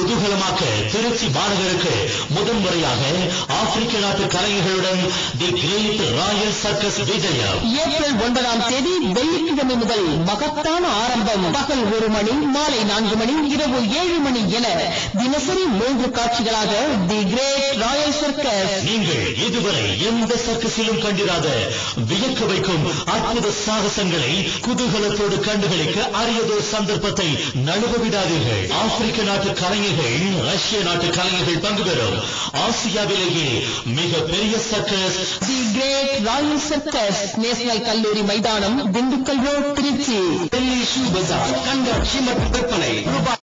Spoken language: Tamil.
குதூகலமாக்க திருச்சி மாநகருக்கு முதன்முறையாக ஆப்பிரிக்க நாட்டு கலைஞர்களுடன் தி கிரேட் ராயல் சர்க்கஸ் விஜயம் ஏப்ரல் ஒன்பதாம் தேதி வெள்ளிக்கிழமை முதல் மகத்தான ஆரம்பம் பகல் ஒரு மணி மாலை நான்கு மணி இரவு ஏழு மணி என தினசரி மூன்று காட்சிகளாக தி கிரேட் ராயல் சர்க்கஸ் நீங்கள் இதுவரை எந்த சர்க்கஸிலும் கண்டிராத வியக்க வைக்கும் அற்புத சாகசங்களை குதூகலத்தோடு கண்டுகளிக்க அரியதோர் சந்தர்ப்பத்தை நழுவ விடாதீர்கள் ஆப்பிரிக்க நாட்டு கலைஞர்கள் ரஷ்ய நாட்டு கலைஞர்கள் பங்கு பெறும் ஆசியாவிலேயே மிக பெரிய circus the great royal circus national கல்லூரி மைதானம் திண்டுக்கல் ரோட் திருச்சி டெல்லி ஷூ பஜார் கண்காட்சி மற்றும் விற்பனை ரூபாய்